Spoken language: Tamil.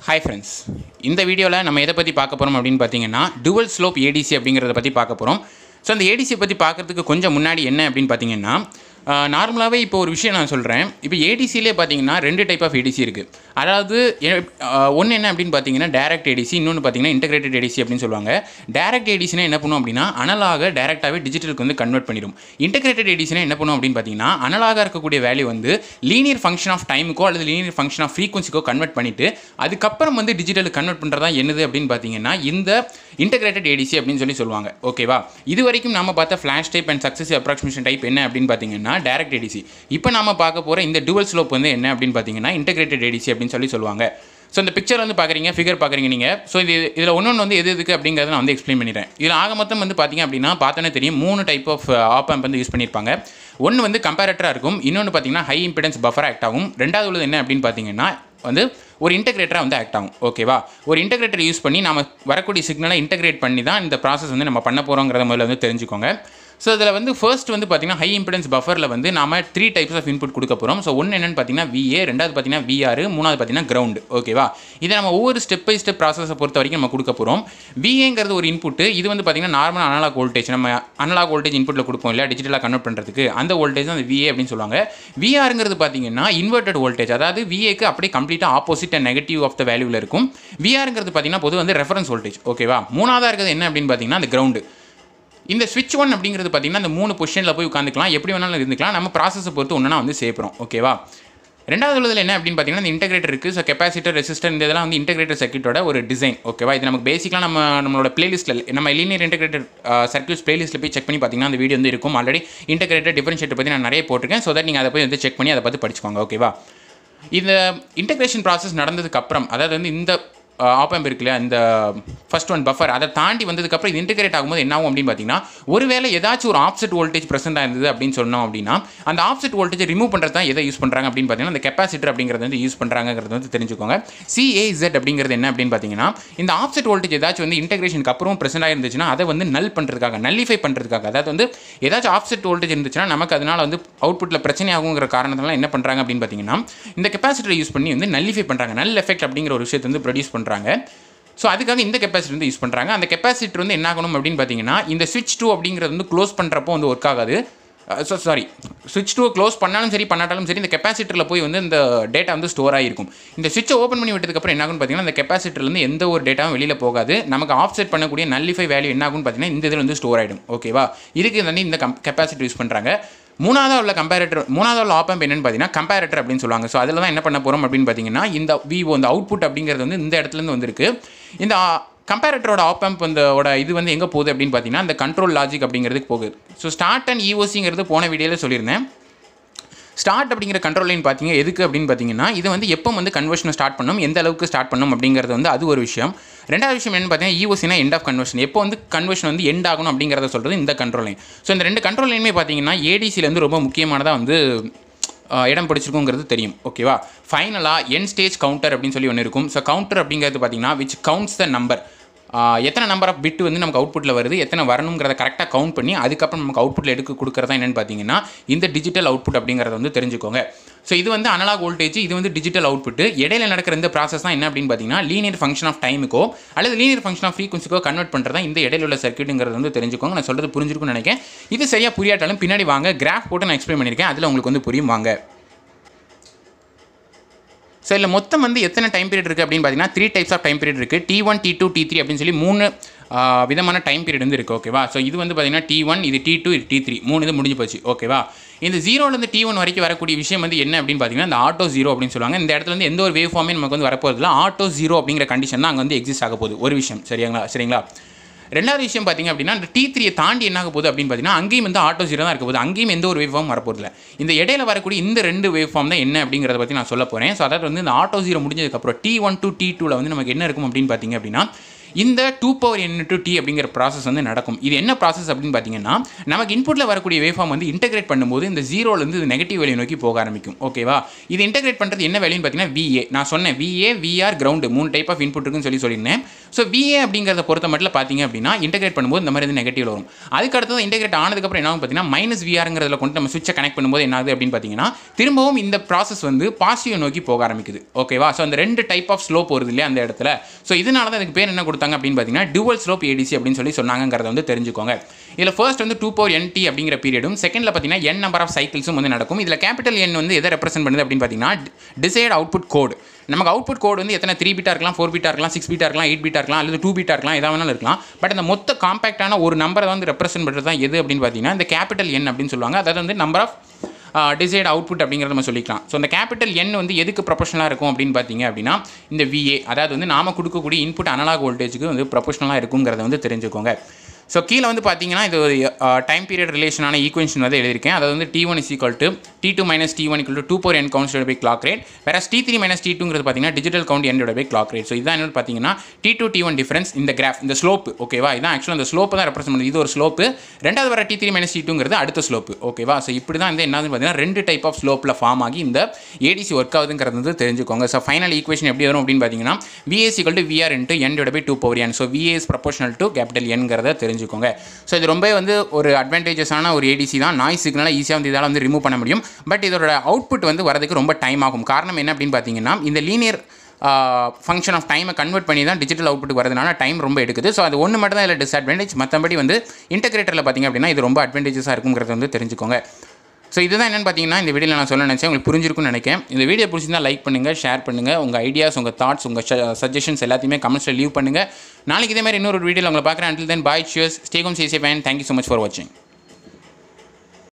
ஹாய் ஃப்ரெண்ட்ஸ் இந்த வீடியோவில் நம்ம எதை பற்றி பார்க்க போகிறோம் அப்படின்னு பார்த்தீங்கன்னா டுவல் ஸ்லோப் ஏடிசி அப்படிங்கிறத பற்றி பார்க்க போகிறோம் ஸோ அந்த ஏடிசி பற்றி பார்க்குறதுக்கு கொஞ்சம் முன்னாடி என்ன அப்படின்னு பார்த்தீங்கன்னா நார்மலாகவே இப்போ ஒரு விஷயம் நான் சொல்கிறேன் இப்போ ஏடிசிலே பார்த்தீங்கன்னா ரெண்டு டைப் ஆஃப் ஏடிசி இருக்குது அதாவது ஒன்று என்ன அப்படின்னு பார்த்தீங்கன்னா டேரக்ட் ஏடிசி இன்னொன்று பார்த்தீங்கன்னா இன்டகிரேட்டட் ஏடிசி அப்படின்னு சொல்லுவாங்க டேரக்ட் ஏடிசினா என்ன பண்ணும் அப்படின்னா அனலாக டேரெக்டாகவே டிஜிட்டலுக்கு வந்து கன்வெர்ட் பண்ணிடும் இன்டகிரேட்டட் ஏடிசினா என்ன பண்ணும் அப்படின்னு பார்த்தீங்கன்னா அனலாக இருக்கக்கூடிய வேல்யூ வந்து லீனியர் ஃபங்க்ஷன் ஆஃப் டைமுக்கோ அல்லது லீனியர் ஃபங்க்ஷன் ஆஃப் ஃப்ரீக்வன்சிக்கோ கன்வெர்ட் பண்ணிவிட்டு அதுக்கப்புறம் வந்து டிஜிட்டலுக்கு கன்வெர்ட் பண்ணுறதா என்னது அப்படின்னு பார்த்தீங்கன்னா இந்த இன்டகிரேட்டட் ஏடிசி அப்படின்னு சொல்லி சொல்லுவாங்க ஓகேவா இது வரைக்கும் நம்ம பார்த்த flash type and success approximation type என்ன அப்படின்னு பார்த்தீங்கன்னா டேரக்ட் ஏடிசி இப்போ நாம பார்க்க போகிற இந்த டுவல் ஸ்லோப் வந்து என்ன அப்படின்னு பார்த்தீங்கன்னா இன்டகிரேட்டட் ஏடிசி அப்படின்னு சொல்லி சொல்லுவாங்க ஸோ இந்த பிக்சர் வந்து பார்க்குறீங்க ஃபிகர் பார்க்குறீங்க நீங்கள் ஸோ இது இதில் ஒன்று ஒன்று வந்து எது எதுக்கு அப்படிங்கிறத நான் வந்து எக்ஸ்பிளைன் பண்ணிடுறேன் இதில் ஆக மொத்தம் வந்து பார்த்தீங்க அப்படின்னா பார்த்தோன்னே தெரியும் மூணு டைப் ஆஃப் ஆப் ஆம்ப் வந்து யூஸ் பண்ணியிருப்பாங்க ஒன்று வந்து கம்பேரட்டராக இருக்கும் இன்னொன்று பார்த்தீங்கன்னா ஹை இம்பிடன்ஸ் பஃபர் ஆக்ட் ஆகும் ரெண்டாவது உள்ளது என்ன அப்படின்னு பார்த்தீங்கன்னா வந்து ஒரு இன்டகிரேட்டராக வந்து ஆக்ட் ஆகும் ஓகேவா ஒரு இன்டகிரேட்டர் யூஸ் பண்ணி நம்ம வரக்கூடிய சிக்னலை இன்டகிரேட் பண்ணி தான் இந்த ப்ராசஸ் வந்து நம்ம பண்ண போகிறோங்கிறத முதல்ல வந்து தெரிஞ்சுக்கோங்க ஸோ இதில் வந்து ஃபர்ஸ்ட் வந்து பார்த்தீங்கன்னா ஹை இம்பிடன்ஸ் பஃபரில் வந்து நாம த்ரீ டைப்ஸ் ஆஃப் இன்புட் கொடுக்க போகிறோம் ஸோ ஒன்று என்னென்னு பார்த்தீங்கன்னா விஏ ரெண்டாவது பார்த்தீங்கன்னா விஆர் மூணாவது பார்த்தீங்கன்னா கிரவுண்ட் ஓகேவா இதை நம்ம ஒவ்வொரு ஸ்டெப் பை ஸ்டெப் ப்ராசஸை பொறுத்த வரைக்கும் நம்ம கொடுக்க போகிறோம் விஏங்கிறது ஒரு இன்புட்டு இது வந்து பார்த்தீங்கன்னா நார்மல் அனலாக் வோல்டேஜ் நம்ம அனலாக் வோல்டேஜ் இன்புட்டில் கொடுப்போம் இல்லையா டிஜிட்டலாக கன்வெர்ட் பண்ணுறதுக்கு அந்த வோல்டேஜ் அந்த விஏ அப்படின்னு சொல்லுவாங்க விஆருங்கிறது பார்த்தீங்கன்னா இன்வெர்டட் வோல்டேஜ் அதாவது விஏக்கு அப்படியே கம்ப்ளீட்டாக opposite and negative of the வேல்யூவில் இருக்கும் விஆருங்கிறது பார்த்தீங்கன்னா பொதுவாக வந்து ரெஃபரன்ஸ் வோல்டேஜ் ஓகேவா மூணாவதாக இருக்கிறது என்ன அப்படின்னு பார்த்தீங்கன்னா அந்த கிரவுண்டு இந்த ஸ்விட்ச் ஒன் அப்படிங்கிறது பார்த்தீங்கன்னா அந்த மூணு பொசிஷனில் போய் உட்காந்துக்கலாம் எப்படி வேணாலும் இருந்துக்கலாம் நம்ம ப்ராசஸை பொறுத்து ஒன்றா வந்து சேர்ப்போம் ஓகேவா ரெண்டாவது உள்ளதில் என்ன அப்படின்னு பார்த்தீங்கன்னா இந்த இன்டகிரேட்டர் இருக்குது ஸோ கெப்பாசிட்டர் ரெசிஸ்டர் இந்த இதெல்லாம் வந்து இன்டகிரேட்டர் சர்க்கியூட்டோட ஒரு டிசைன் ஓகேவா இது நமக்கு பேசிக்காக நம்ம நம்மளோட பிளேலிஸ்ட்டில் நம்ம லீனியர் இன்டகிரேட்டர் சர்க்கியூட்ஸ் பிளேலிஸ்ட்டில் போய் செக் பண்ணி பார்த்தீங்கன்னா அந்த வீடியோ வந்து இருக்கும் ஆல்ரெடி இன்டகிரேட்டர் டிஃபரன்ஷியேட்டர் பற்றி நான் நிறைய போட்டிருக்கேன் ஸோ தட் நீங்கள் அதை போய் வந்து செக் பண்ணி அதை பார்த்து படிச்சுக்கோங்க ஓகேவா இந்த இன்டகிரேஷன் ப்ராசஸ் நடந்ததுக்கு அப்புறம் அதாவது வந்து இந்த ஆப்பம் இருக்கு இல்லையா இந்த ஃபர்ஸ்ட் ஒன் பஃபர் அதை தாண்டி வந்ததுக்கப்புறம் இது இன்டிகிரேட் ஆகும்போது என்ன ஆகும் அப்படின்னு பார்த்தீங்கன்னா ஒருவேளை ஏதாச்சும் ஒரு ஆப்செட் வோல்டேஜ் ப்ரெசென்ட் இருந்தது அப்படின்னு சொன்னோம் அப்படின்னா அந்த ஆப்செட் வோல்டேஜ் ரிமூவ் பண்ணுறது தான் எதை யூஸ் பண்ணுறாங்க அப்படின்னு பார்த்தீங்கன்னா அந்த கெப்பாசிட்டர் அப்படிங்கிறது வந்து யூஸ் பண்ணுறாங்கிறது வந்து தெரிஞ்சுக்கோங்க சிஏஇசட் அப்படிங்கிறது என்ன அப்படின்னு பார்த்தீங்கன்னா இந்த ஆப்செட் வோல்டேஜ் ஏதாச்சும் வந்து இன்டகிரேஷனுக்கு அப்புறம் ப்ரெசென்ட் ஆயிருந்துச்சுன்னா அதை வந்து நல் பண்ணுறதுக்காக நல்லிஃபை பண்ணுறதுக்காக அதாவது வந்து ஏதாச்சும் ஆப்செட் வோல்டேஜ் இருந்துச்சுன்னா நமக்கு அதனால வந்து அவுட்புட்டில் பிரச்சனை ஆகுங்கிற காரணத்தினால என்ன பண்ணுறாங்க அப்படின்னு பார்த்தீங்கன்னா இந்த கெப்பாசிட்டரை யூஸ் பண்ணி வந்து நல்லிஃபை பண்ணுறாங்க நல் எஃபெக்ட் அப்படிங்கிற ஒரு விஷயத்தை வந்து ப்ரொடியூஸ் பண்ணுறாங்க ஸோ அதுக்காக இந்த கெப்பாசிட்டி வந்து யூஸ் பண்ணுறாங்க அந்த கெப்பாசிட்டர் வந்து என்ன ஆகணும் அப்படின்னு பார்த்தீங்கன்னா இந்த ஸ்விட்ச் டூ அப்படிங்கிறது வந்து க்ளோஸ் பண்ணுறப்போ வந்து ஒர்க் ஆகாது ஸோ சாரி ஸ்விட்ச் டூ க்ளோஸ் பண்ணாலும் சரி பண்ணாட்டாலும் சரி இந்த கெப்பாசிட்டரில் போய் வந்து இந்த டேட்டா வந்து ஸ்டோர் ஆகிருக்கும் இந்த ஸ்விட்சை ஓப்பன் பண்ணி விட்டதுக்கப்புறம் என்ன ஆகும்னு பார்த்தீங்கன்னா இந்த கெப்பாசிட்டர்லேருந்து எந்த ஒரு டேட்டாவும் வெளியில் போகாது நமக்கு ஆஃப்செட் பண்ணக்கூடிய நல்லிஃபை வேல்யூ என்ன ஆகும்னு பார்த்தீங்கன்னா இந்த இதில் வந்து ஸ்டோர் ஆகிடும் ஓகேவா இதுக்கு வந்து இந்த கம் கெப்பாசிட்டி யூஸ் பண்ணுறாங்க மூணாவது உள்ள கம்பேரேட்டர் மூணாவது உள்ள ஆப்பம் என்னன்னு பார்த்தீங்கன்னா கம்பேரேட்டர் அப்படின்னு சொல்லுவாங்க ஸோ அதில் தான் என்ன பண்ண போகிறோம் அப்படின்னு பார்த்தீங்கன்னா இந்த விவோ இந்த அவுட்புட் அப்படிங்கிறது வந்து இந்த இடத்துலேருந்து வந்திருக்கு இந்த கம்பேரட்டரோட ஆப்பம்ப் வந்தோட இது வந்து எங்கே போகுது அப்படின்னு பார்த்தீங்கன்னா அந்த கண்ட்ரோல் லாஜிக் அப்படிங்கிறதுக்கு போகுது ஸோ ஸ்டார்ட் அண்ட் இஓசிங்கிறது போன வீடியோவில் சொல்லியிருந்தேன் ஸ்டார்ட் அப்படிங்கிற கண்ட்ரோல் லைன் பார்த்தீங்க எதுக்கு அப்படின்னு பார்த்தீங்கன்னா இது வந்து எப்போ வந்து கன்வர்ஷனை ஸ்டார்ட் பண்ணும் எந்த அளவுக்கு ஸ்டார்ட் பண்ணும் அப்படிங்கிறது வந்து அது ஒரு விஷயம் ரெண்டாவது விஷயம் என்ன பார்த்தீங்கன்னா இஓசினா எண்ட் ஆஃப் கன்வர்ஷன் எப்போ வந்து கன்வர்ஷன் வந்து எண்ட் ஆகணும் அப்படிங்கிறத சொல்கிறது இந்த கண்ட்ரோல் லைன் ஸோ இந்த ரெண்டு கண்ட்ரோல் லைனுமே பார்த்தீங்கன்னா ஏடிசியில் வந்து ரொம்ப முக்கியமானதாக வந்து இடம் பிடிச்சிருக்குங்கிறது தெரியும் ஓகேவா ஃபைனலாக என் ஸ்டேஜ் கவுண்டர் அப்படின்னு சொல்லி ஒன்று இருக்கும் ஸோ கவுண்டர் அப்படிங்கிறது பார்த்தீங்கன்னா விச் கவுண்ட்ஸ் த நம்பர் எத்தனை நம்பர் ஆஃப் பிட் வந்து நமக்கு அவுட்புட்டில் வருது எத்தனை வரணுங்கிறத கரெக்டாக கவுண்ட் பண்ணி அதுக்கப்புறம் நமக்கு அவுட்புட்டில் எடுக்க கொடுக்குறதா என்னென்னு பார்த்தீங்கன்னா இந்த டிஜிட்டல் அவுட்புட் அப்படிங்கிறத வந்து தெரிஞ்சுக்கோங்க ஸோ இது வந்து அனலாக் வோல்டேஜ் இது வந்து டிஜிட்டல் அவுட்புட் இடையில நடக்கிற இந்த ப்ராசஸ் தான் என்ன அப்படின்னு பார்த்தீங்கன்னா லீனியர் ஃபங்க்ஷன் ஆஃப் டைமுக்கோ அல்லது லீனியர் ஃபங்க்ஷன் ஆஃப் ஃப்ரீக்வன்சிக்கோ கன்வெர்ட் பண்ணுறதா இந்த இடையில உள்ள சர்க்கியூட்டுங்கிறது வந்து தெரிஞ்சுக்கோங்க நான் சொல்கிறது புரிஞ்சிருக்கும்னு நினைக்கிறேன் இது சரியாக புரியாட்டாலும் பின்னாடி வாங்க கிராஃப் போட்டு நான் எக்ஸ்பிளைன் பண்ணியிருக்கேன் அதில் உங்களுக்கு வந்து புரியும் வாங்க ஸோ இதில் மொத்தம் வந்து எத்தனை டைம் பீரியட் இருக்குது அப்படின்னு பார்த்தீங்கன்னா three types of time period இருக்குது T one T two T three அப்படின்னு சொல்லி மூணு விதமான டைம் பீரியட் வந்து இருக்குது ஓகேவா ஸோ இது வந்து பார்த்தீங்கன்னா டி ஒன் இது டி டூ இது டி த்ரீ மூணு இது முடிஞ்சு போச்சு ஓகேவா இந்த ஜீரோலேருந்து டி ஒன் வரைக்கும் வரக்கூடிய விஷயம் வந்து என்ன அப்படின்னு பார்த்தீங்கன்னா இந்த ஆட்டோ ஜீரோ அப்படின்னு சொல்லுவாங்க இந்த இடத்துல வந்து எந்த ஒரு வேவ் ஃபார்மே நமக்கு வந்து வரப்போதில்ல ஆட்டோ ஜீரோ அப்படிங்கிற கண்டிஷன் தான் அங்கே வந்து எக்ஸிஸ்ட் ஆக போகுது ஒரு விஷயம் சரிங்களா சரிங்களா ரெண்டாவது விஷயம் பார்த்தீங்க அப்படின்னா இந்த டி த்ரீயை தாண்டி என்ன ஆக போகுது அப்படின்னு பார்த்தீங்கன்னா அங்கேயும் வந்து ஆட்டோ ஜீரோ தான் இருக்க போகுது அங்கேயும் எந்த ஒரு வேவ் ஃபார்ம் வரப்போதில்ல இந்த இடையில வரக்கூடிய இந்த ரெண்டு வேவ் ஃபார்ம் தான் என்ன அப்படிங்கிறத பற்றி நான் சொல்ல போகிறேன் ஸோ அதாவது வந்து இந்த ஆட்டோ ஜீரோ முடிஞ்சதுக்கப்புறம் டி ஒன் டு டி டூவில் வந்து நமக்கு என்ன இருக்கும் அப்படின்னு பார்த்தீங்க அப்படின்னா இந்த two power N to T அப்படிங்கிற ப்ராசஸ் வந்து நடக்கும் இது என்ன ப்ராசஸ் அப்படின்னு பார்த்தீங்கன்னா நமக்கு இன்புட்டில் வரக்கூடிய வேவ்ஃபார்ம் வந்து இன்டெகிரேட் பண்ணும்போது இந்த ஜீரோலேருந்து இது நெகட்டிவ் வேல்யூ நோக்கி போக ஆரம்பிக்கும் ஓகேவா இது இன்டெகிரேட் பண்ணுறது என்ன வேல்யூன்னு பார்த்தீங்கன்னா விஏ நான் சொன்னேன் விஏ விஆர் கிரவுண்டு மூணு டைப் ஆஃப் இன்புட் இருக்குன்னு சொல்லி சொல்லியிருந்தேன் ஸோ விஏ அப்படிங்கிறத பொறுத்த மட்டும் பார்த்தீங்க அப்படின்னா இன்டெகிரேட் பண்ணும்போது இந்த மாதிரி வந்து நெகட்டிவ் வரும் அதுக்கு அடுத்தது இன்டெகிரேட் ஆனதுக்கப்புறம் என்ன ஆகும் பார்த்தீங்கன்னா மைனஸ் விஆருங்கிறதுல கொண்டு நம்ம சுவிட்சை கனெக்ட் பண்ணும்போது என்ன ஆகுது அப்படின்னு பார்த்தீங்கன்னா திரும்பவும் இந்த ப்ராசஸ் வந்து பாசிட்டிவ் நோக்கி போக ஆரம்பிக்குது ஓகேவா ஸோ அந்த ரெண்டு டைப் ஆஃப் ஸ்லோப் வருது இல்லையா அந்த இடத்துல ஸோ இதனால தான் அதுக்கு பேர் என்ன கொடுத்தாங்க அப்படின்னு பார்த்தீங்கன்னா டுவல் ஸ்லோப் ஏடிசி அப்படின்னு சொல்லி சொன்னாங்கிறத வந்து தெரிஞ்சுக்கோங்க இதில் ஃபர்ஸ்ட் வந்து டூ பவர் என்டி அப்படிங்கிற பீரியடும் செகண்டில் பார்த்தீங்கன்னா என் நம்பர் ஆஃப் சைக்கிள்ஸும் வந்து நடக்கும் இதில் கேபிட்டல் என் வந்து எதை ரெப்ரசென்ட் பண்ணுது அப்படின்னு பார்த்தீங்கன்னா டிசைட் அவுட்புட் கோடு நமக்கு அவுட்புட் கோடு வந்து எத்தனை த்ரீ பீட்டா இருக்கலாம் ஃபோர் பீட்டா இருக்கலாம் சிக்ஸ் பீட்டா இருக்கலாம் எயிட் பீட்டா இருக்கலாம் அல்லது டூ பீட்டா இருக்கலாம் எதாவது வேணாலும் இருக்கலாம் பட் அந்த மொத்த காம்பேக்டான ஒரு நம்பரை வந்து ரெப்ரசென்ட் பண்ணுறது தான் எது அப்படின்னு பார்த்தீங்கன்னா இந்த கேபிட்டல் என் அப்படின்னு சொல்லுவாங்க அதாவது வந்து நம்பர் ஆஃப் டிசைட் அவுட்புட் அப்படிங்கிறத நம்ம சொல்லிக்கலாம் ஸோ அந்த கேபிட்டல் என் வந்து எதுக்கு ப்ரொபஷனலாக இருக்கும் அப்படின்னு பார்த்தீங்க அப்படின்னா இந்த விஏ அதாவது வந்து நாம கொடுக்கக்கூடிய இன்புட் அனலாக் வோல்டேஜுக்கு வந்து ப்ரொபஷனலாக இருக்குங்கிறத வந்து தெரிஞ்சுக்கோங்க ஸோ கீழே வந்து பார்த்தீங்கன்னா இது ஒரு டைம் பீரியட் ரிலேஷனான ஈக்குவேஷன் வந்து எழுதியிருக்கேன் அதாவது வந்து T one is equal to T two minus T one equal to two power N count by clock rate வேற டி த்ரீ மைனஸ் டி டூங்கிறது பார்த்தீங்கன்னா digital count N by clock rate so இதான் என்னன்னு பார்த்தீங்கன்னா T two T one difference இந்த கிராஃப் இந்த ஸ்லோப் ஓகேவா இதான் ஆக்சுவலாக அந்த ஸ்லோப்பு தான் ரெப்ரசென்ட் பண்ணுது இது ஒரு ஸ்லோப்பு ரெண்டாவது வர டி த்ரீ மைனஸ் டி டூங்கிறது அடுத்த ஸ்லோப்பு ஓகேவா ஸோ இப்படி தான் வந்து என்னதுன்னு பார்த்தீங்கன்னா ரெண்டு டைப் ஆஃப் ஸ்லோப்பில் ஃபார்ம் ஆகி இந்த ஏடிசி ஒர்க் ஆகுதுங்கிறது வந்து தெரிஞ்சுக்கோங்க ஸோ ஃபைனல் ஈக்குவேஷன் எப்படி வரும் அப்படின்னு பார்த்தீங்கன்னா VAs equal to VR into N by two power N so VAs proportional to capital என்கிறத தெரிஞ்சுக்கோங்க ஸோ இது ரொம்ப வந்து ஒரு அட்வான்டேஜஸான ஒரு ஏடிசி தான் நாய்ஸ் சிக்னலாக ஈஸியாக வந்து இதால் வந்து ரிமூவ் பண்ண முடியும் பட் இதோட அவுட்புட் வந்து வரதுக்கு ரொம்ப டைம் ஆகும் காரணம் என்ன அப்படின்னு பார்த்தீங்கன்னா இந்த லீனியர் ஃபங்க்ஷன் ஆஃப் டைமை கன்வெர்ட் பண்ணி தான் டிஜிட்டல் அவுட்புட் வரதுனால டைம் ரொம்ப எடுக்குது ஸோ அது ஒன்று மட்டும் தான் இதில் டிஸ்அட்வான்டேஜ் மற்றபடி வந்து இன்டகிரேட்டரில் பார்த்தீங்க அப்படின்னா இது ரொம்ப அட்வான்டேஜஸாக இருக்குங்கிறத வந்து தெரிஞ்சுக்கோங்க ஸோ இதுதான் என்னென்னு பார்த்தீங்கன்னா இந்த வீடியோவில் நான் சொல்ல நினச்சேன் உங்களுக்கு புரிஞ்சிருக்கும்னு நினைக்கிறேன் இந்த வீடியோ பிடிச்சிருந்தா லைக் பண்ணுங்கள் ஷேர் பண்ணுங்கள் உங்கள் ஐடியாஸ் உங்கள் தாட்ஸ் உங்கள் சஜஷன்ஸ் எல்லாத்தையுமே கமெண்ட்ஸில் லீவ் பண்ணுங்கள் நாளைக்கு இதே மாதிரி இன்னொரு வீடியோவில் உங்களை பார்க்குறேன் until then bye cheers stay home safe and thank you so much for வாட்சிங்